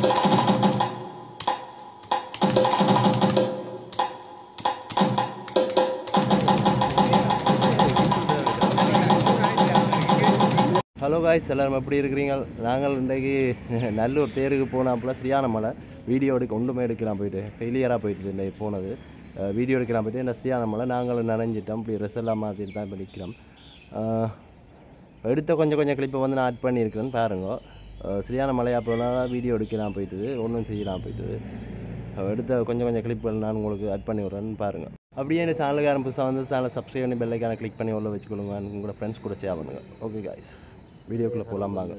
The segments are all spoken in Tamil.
ஹலோ காய்ஸ் எல்லாரும் எப்படி இருக்கிறீங்க நாங்கள் இன்றைக்கு நல்லூர் தேருக்கு போனாப்புல சரியான மழை வீடியோ எடுக்க ஒன்றுமே எடுக்கலாம் போயிட்டு ஃபெயிலியராக போயிட்டு இன்றைக்கு போனது வீடியோ எடுக்கலாம் போயிட்டு என்ன சரியான மழை நாங்களும் நனைஞ்சிட்டோம் இப்படி ட்ரெஸ் எல்லாம் மாற்றிட்டு தான் இப்போ நிற்கிறோம் அஹ், எடுத்த கொஞ்சம் கொஞ்சம் கிளிப்பை வந்து நான் ஆட் பண்ணியிருக்கிறேன்னு பாருங்க அஹ், சரியான மழையாக போனால் வீடியோ எடுக்கலாம் போயிட்டுது ஒன்றும் செய்யலாம் போயிட்டுது அஹ், எடுத்த கொஞ்சம் கொஞ்சம் கிளிப்புகள் நான் உங்களுக்கு ஆட் பண்ணி விட்றேன்னு பாருங்கள் அப்படியே இந்த சேனலுக்கான புதுசாக வந்து சேனலை சப்ஸ்கிரைப் பண்ணி பெல்லைக்கான கிளிக் பண்ணி உள்ள வச்சுக்கொள்ளுங்க உங்களோட ஃப்ரெண்ட்ஸ் கூட ஷேர் பண்ணுங்க ஓகே காய்ஸ் வீடியோக்குள்ளே போகலாம் வாங்க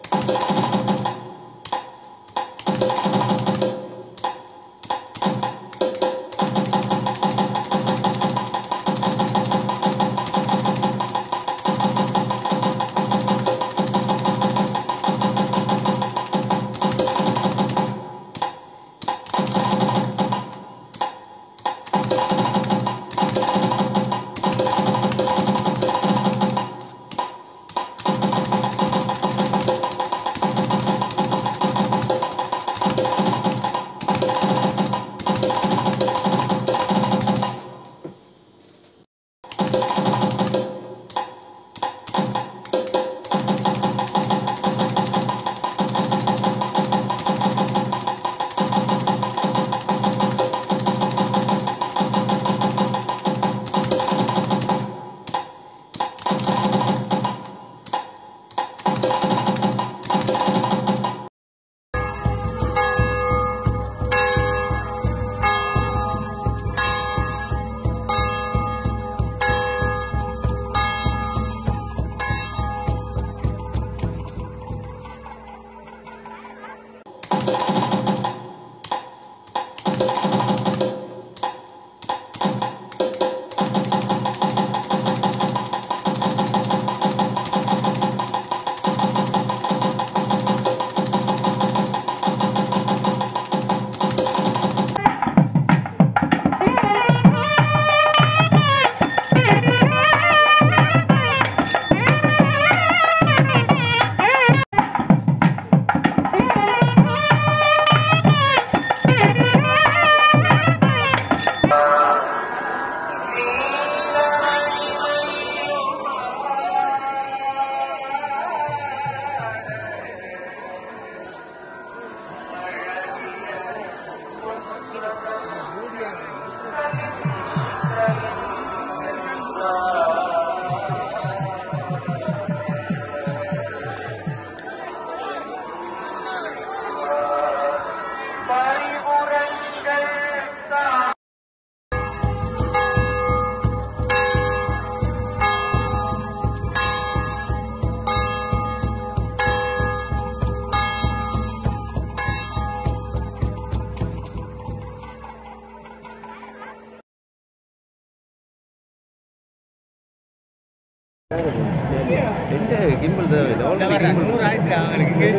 எந்த கிம்பிள் தேவையில்லை ஆல்ரெடி கிம்பிள்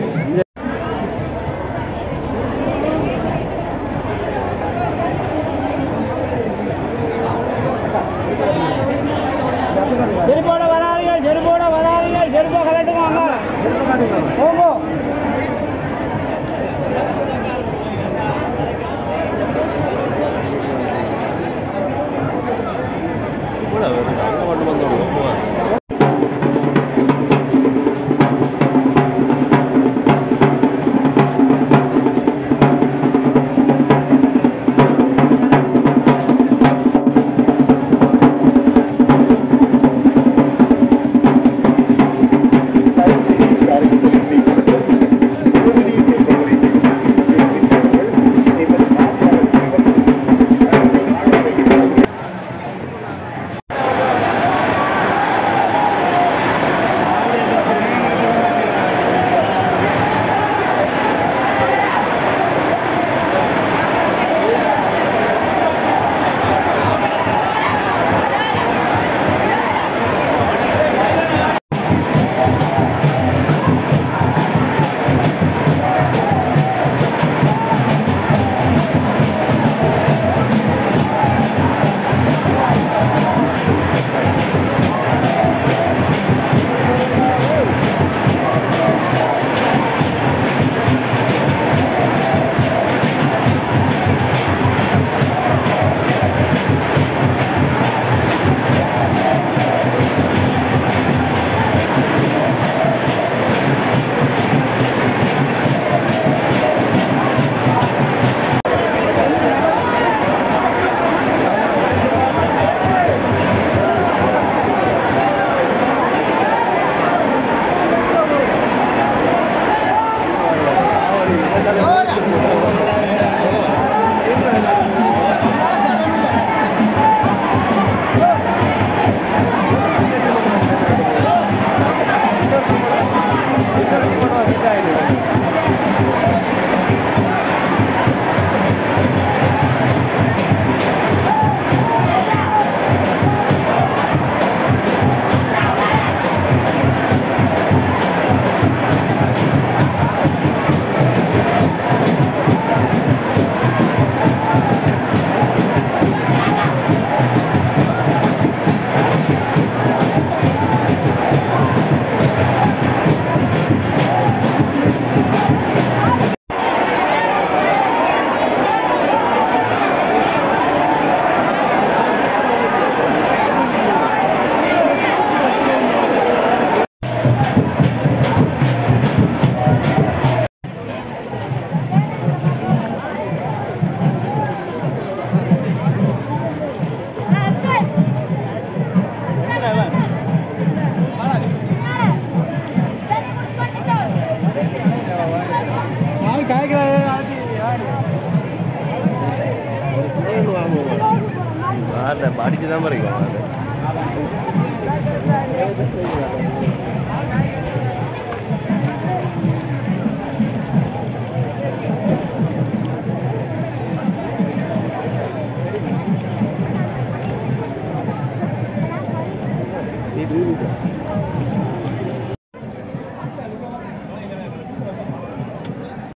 செருப்போட வராதீர்கள் செருப்போட வராதீர்கள் செருப்பை கலட்டுங்க அங்க போங்க கூட வருது அங்கே மட்டும் வந்து போவாங்க ஆ வாரல படிச்சு தான் படிக்கும் இது